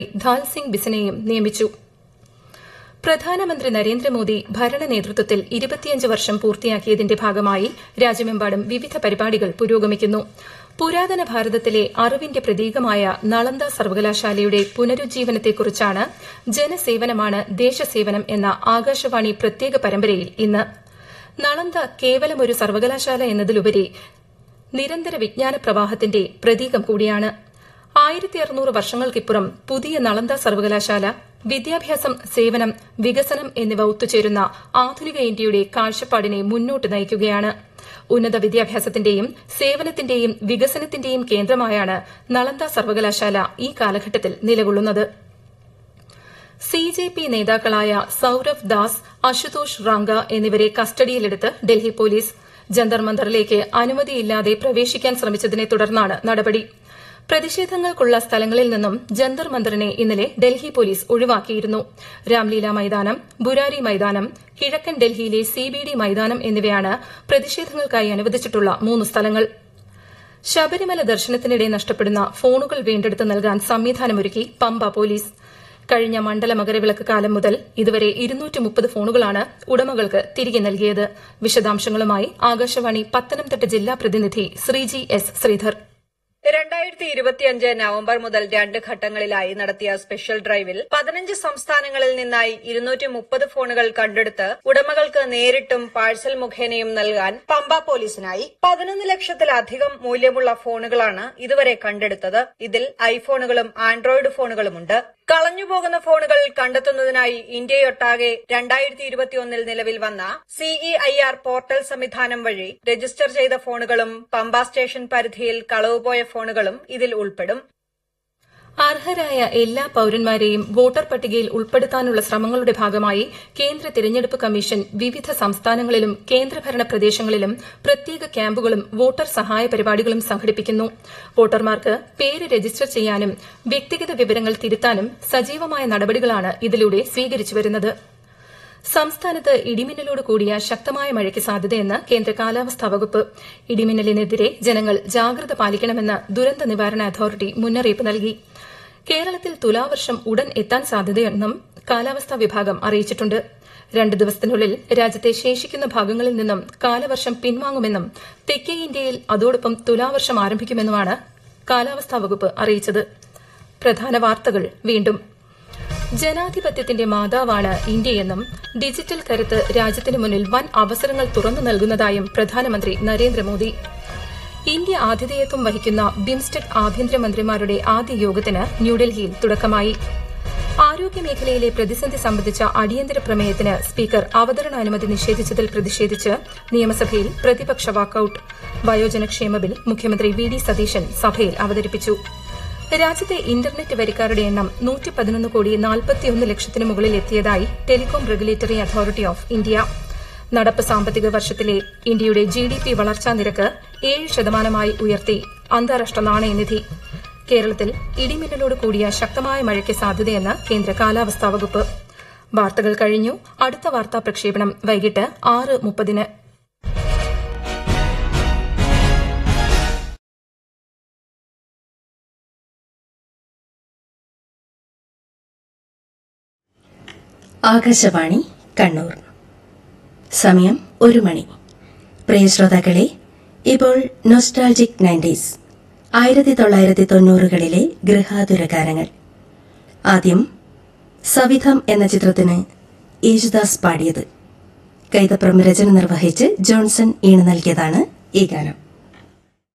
ധാൽ സിംഗ് ബിസിനെയും നിയമിച്ചു പ്രധാനമന്ത്രി നരേന്ദ്രമോദി ഭരണ നേതൃത്വത്തിൽ ഇരുപത്തിയഞ്ച് വർഷം പൂർത്തിയാക്കിയതിന്റെ ഭാഗമായി രാജ്യമെമ്പാടും വിവിധ പരിപാടികൾ പുരോഗമിക്കുന്നു പുരാതന ഭാരതത്തിലെ അറിവിന്റെ പ്രതീകമായ നളന്ദ സർവകലാശാലയുടെ പുനരുജ്ജീവനത്തെക്കുറിച്ചാണ് ജനസേവനമാണ് ദേശസേവനം എന്ന ആകാശവാണി പ്രത്യേക പരമ്പരയിൽ ഇന്ന് നളന്ദ കേവലം ഒരു സർവകലാശാല എന്നതിലുപരി നിരന്തര വിജ്ഞാന പ്രവാഹത്തിന്റെ പ്രതീകം കൂടിയാണ് ആയിരത്തി അറുന്നൂറ് വർഷങ്ങൾക്കിപ്പുറം പുതിയ നളന്ദ സർവകലാശാല വിദ്യാഭ്യാസം സേവനം വികസനം എന്നിവ ഒത്തുചേരുന്ന ആധുനിക ഇന്ത്യയുടെ കാഴ്ചപ്പാടിനെ മുന്നോട്ട് നയിക്കുകയാണ് ഉന്നത വിദ്യാഭ്യാസത്തിന്റെയും സേവനത്തിന്റെയും വികസനത്തിന്റെയും കേന്ദ്രമായാണ് നളന്ദ സർവകലാശാല ഈ കാലഘട്ടത്തിൽ നിലകൊള്ളുന്നത് സി ജെ പി നേതാക്കളായ സൌരവ് ദാസ് അശുതോഷ് റാങ്ക എന്നിവരെ കസ്റ്റഡിയിലെടുത്ത് ഡൽഹി പോലീസ് ജന്തർ മന്ദറിലേക്ക് അനുമതിയില്ലാതെ പ്രവേശിക്കാൻ ശ്രമിച്ചതിനെ തുടർന്നാണ് നടപടി പ്രതിഷേധങ്ങൾക്കുള്ള സ്ഥലങ്ങളിൽ നിന്നും ജന്തർ മന്ദറിനെ ഇന്നലെ ഡൽഹി പോലീസ് ഒഴിവാക്കിയിരുന്നു രാംലീല മൈതാനം ബുരാരി മൈതാനം കിഴക്കൻ ഡൽഹിയിലെ സി ബി ഡി മൈതാനം എന്നിവയാണ് പ്രതിഷേധങ്ങൾക്കായി അനുവദിച്ചിട്ടുള്ള മൂന്ന് സ്ഥലങ്ങൾ ശബരിമല ദർശനത്തിനിടെ നഷ്ടപ്പെടുന്ന ഫോണുകൾ വീണ്ടെടുത്ത് നൽകാൻ സംവിധാനമൊരുക്കി പമ്പ പോലീസ് കഴിഞ്ഞ മണ്ഡല മകരവിളക്ക് കാലം മുതൽ ഇതുവരെ ഫോണുകളാണ് ഉടമകൾക്ക് തിരികെ നൽകിയത് വിശദാംശങ്ങളുമായി ആകാശവാണി പത്തനംതിട്ട ജില്ലാ പ്രതിനിധി ശ്രീജി എസ് ശ്രീധർ രണ്ടായിരത്തി ഇരുപത്തിയഞ്ച് നവംബർ മുതൽ രണ്ട് ഘട്ടങ്ങളിലായി നടത്തിയ സ്പെഷ്യൽ ഡ്രൈവിൽ പതിനഞ്ച് സംസ്ഥാനങ്ങളിൽ നിന്നായി ഇരുന്നൂറ്റി മുപ്പത് ഫോണുകൾ കണ്ടെടുത്ത് ഉടമകൾക്ക് നേരിട്ടും പാഴ്സൽ മുഖേനയും നൽകാൻ പമ്പ പോലീസിനായി പതിനൊന്ന് ലക്ഷത്തിലധികം മൂല്യമുള്ള ഫോണുകളാണ് ഇതുവരെ കണ്ടെടുത്തത് ഇതിൽ ഐഫോണുകളും ആൻഡ്രോയിഡ് ഫോണുകളുമുണ്ട് കളഞ്ഞുപോകുന്ന ഫോണുകൾ കണ്ടെത്തുന്നതിനായി ഇന്ത്യയൊട്ടാകെ രണ്ടായിരത്തി ഇരുപത്തിയൊന്നിൽ നിലവിൽ വന്ന സിഇഐആർ പോർട്ടൽ സംവിധാനം വഴി രജിസ്റ്റർ ചെയ്ത ഫോണുകളും പമ്പ സ്റ്റേഷൻ പരിധിയിൽ കളവുപോയ ഫോണുകളും ഇതിൽ ഉൾപ്പെടും അർഹരായ എല്ലാ പൌരന്മാരെയും വോട്ടർ പട്ടികയിൽ ഉൾപ്പെടുത്താനുള്ള ശ്രമങ്ങളുടെ ഭാഗമായി കേന്ദ്ര തിരഞ്ഞെടുപ്പ് കമ്മീഷൻ വിവിധ സംസ്ഥാനങ്ങളിലും കേന്ദ്രഭരണ പ്രദേശങ്ങളിലും പ്രത്യേക ക്യാമ്പുകളും വോട്ടർ സഹായ പരിപാടികളും സംഘടിപ്പിക്കുന്നു വോട്ടർമാർക്ക് പേര് രജിസ്റ്റർ ചെയ്യാനും വ്യക്തിഗത വിവരങ്ങൾ തിരുത്താനും സജീവമായ നടപടികളാണ് ഇതിലൂടെ സ്വീകരിച്ചുവരുന്നത് സംസ്ഥാനത്ത് ഇടിമിന്നലോട് കൂടിയ ശക്തമായ മഴയ്ക്ക് സാധ്യതയെന്ന് കേന്ദ്ര കാലാവസ്ഥാ വകുപ്പ് ഇടിമിന്നലിനെതിരെ ജനങ്ങൾ ജാഗ്രത പാലിക്കണമെന്ന് ദുരന്ത നിവാരണ അതോറിറ്റി മുന്നറിയിപ്പ് നൽകി കേരളത്തിൽ തുലാവർഷം ഉടൻ എത്താൻ സാധ്യതയെന്നും കാലാവസ്ഥാ വിഭാഗം അറിയിച്ചിട്ടുണ്ട് രണ്ട് ദിവസത്തിനുള്ളിൽ രാജ്യത്തെ ശേഷിക്കുന്ന ഭാഗങ്ങളിൽ നിന്നും കാലവർഷം പിൻവാങ്ങുമെന്നും തെക്കേ ഇന്ത്യയിൽ അതോടൊപ്പം തുലാവർഷം ആരംഭിക്കുമെന്നുമാണ് കാലാവസ്ഥാ വകുപ്പ് അറിയിച്ചത് പ്രധാന വാർത്തകൾ വീണ്ടും ജനാധിപത്യത്തിന്റെ മാതാവാണ് ഇന്ത്യയെന്നും ഡിജിറ്റൽ കരുത്ത് രാജ്യത്തിനു മുന്നിൽ വൻ അവസരങ്ങൾ തുറന്നു നൽകുന്നതായും പ്രധാനമന്ത്രി നരേന്ദ്രമോദി ഇന്ത്യ ആതിഥേയത്വം വഹിക്കുന്ന ബിംസ്റ്റെക് ആഭ്യന്തരമന്ത്രിമാരുടെ ആദ്യ യോഗത്തിന് ന്യൂഡൽഹിയിൽ തുടക്കമായി ആരോഗ്യമേഖലയിലെ പ്രതിസന്ധി സംബന്ധിച്ച അടിയന്തര പ്രമേയത്തിന് സ്പീക്കർ അവതരണാനുമതി നിഷേധിച്ചതിൽ പ്രതിഷേധിച്ച് നിയമസഭയിൽ പ്രതിപക്ഷ വാക്കൌട്ട് വയോജനക്ഷേമ ബിൽ മുഖ്യമന്ത്രി വി ഡി സതീശൻ സഭയിൽ അവതരിപ്പിച്ചു രാജ്യത്തെ ഇന്റർനെറ്റ് വരിക്കാരുടെ എണ്ണം നൂറ്റി പതിനൊന്ന് കോടി നാൽപ്പത്തിയൊന്ന് ലക്ഷത്തിന് മുകളിൽ എത്തിയതായി telecom regulatory authority of India നടപ്പ് സാമ്പത്തിക വർഷത്തിലെ ഇന്ത്യയുടെ ജി ഡി പി വളർച്ചാ നിരക്ക് ഏഴ് ശതമാനമായി ഉയർത്തി അന്താരാഷ്ട്ര നാണയനിധി കേരളത്തിൽ ഇടിമിന്നലോട് കൂടിയ ശക്തമായ മഴയ്ക്ക് സാധ്യതയെന്ന് കേന്ദ്ര കാലാവസ്ഥാ വകുപ്പ് വാർത്തകൾ കഴിഞ്ഞു അടുത്ത വാർത്താ പ്രക്ഷേപണം വൈകിട്ട് ആറ് മുപ്പതിന് ആകാശവാണി കണ്ണൂർ സമയം ഒരു മണി പ്രിയ ശ്രോതാക്കളെ ഇപ്പോൾ നൊസ്റ്റാൾജിക് നയൻറ്റീസ് ആയിരത്തി തൊള്ളായിരത്തി തൊണ്ണൂറുകളിലെ ഗൃഹാതുര ഗാനങ്ങൾ ആദ്യം സവിധം എന്ന ചിത്രത്തിന് യേശുദാസ് പാടിയത് കൈതപ്രം രചന നിർവഹിച്ച് ജോൺസൺ ഈണ് നൽകിയതാണ് ഈ ഗാനം